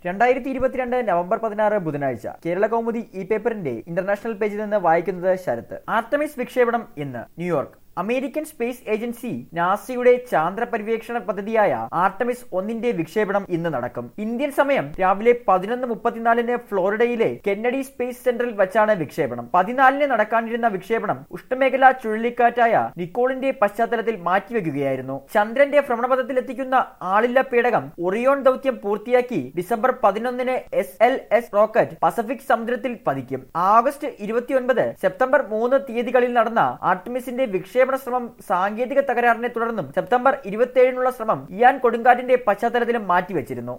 രണ്ടായിരത്തി ഇരുപത്തിരണ്ട് നവംബർ പതിനാറ് ബുധനാഴ്ച കേരള കൗമുദി ഈ പേപ്പറിന്റെ ഇന്റർനാഷണൽ പേജിൽ നിന്ന് വായിക്കുന്നത് ശരത്ത് ആർട്ടമിസ് വിക്ഷേപണം ഇന്ന് ന്യൂയോർക്ക് അമേരിക്കൻ സ്പേസ് ഏജൻസി നാസയുടെ ചാന്ദ്ര പര്യവേക്ഷണ പദ്ധതിയായ ആർട്ടമിസ് ഒന്നിന്റെ വിക്ഷേപണം ഇന്ന് നടക്കും ഇന്ത്യൻ സമയം രാവിലെ പതിനൊന്ന് മുപ്പത്തിനാലിന് ഫ്ലോറിഡയിലെ കെന്നഡി സ്പേസ് സെന്ററിൽ വച്ചാണ് വിക്ഷേപണം പതിനാലിന് നടക്കാനിരുന്ന വിക്ഷേപണം ഉഷ്ണമേഖലാ ചുഴലിക്കാറ്റായ നിക്കോളിന്റെ പശ്ചാത്തലത്തിൽ മാറ്റിവെക്കുകയായിരുന്നു ചന്ദ്രന്റെ ഭ്രമണപഥത്തിലെത്തിക്കുന്ന ആളില്ല പേടകം ഒറിയോൺ ദൗത്യം പൂർത്തിയാക്കി ഡിസംബർ പതിനൊന്നിന് S L S rocket Pacific സമുദ്രത്തിൽ പതിക്കും ആഗസ്റ്റ് ഇരുപത്തിയൊൻപത് സെപ്റ്റംബർ മൂന്ന് തീയതികളിൽ നടന്ന ആർട്ടിമിസിന്റെ വിക്ഷേപണ ശ്രമം സാങ്കേതിക തകരാറിനെ തുടർന്നും സെപ്റ്റംബർ ഇരുപത്തിയേഴിനുള്ള ശ്രമം ഇയാൻ കൊടുങ്കാറ്റിന്റെ പശ്ചാത്തലത്തിലും മാറ്റിവെച്ചിരുന്നു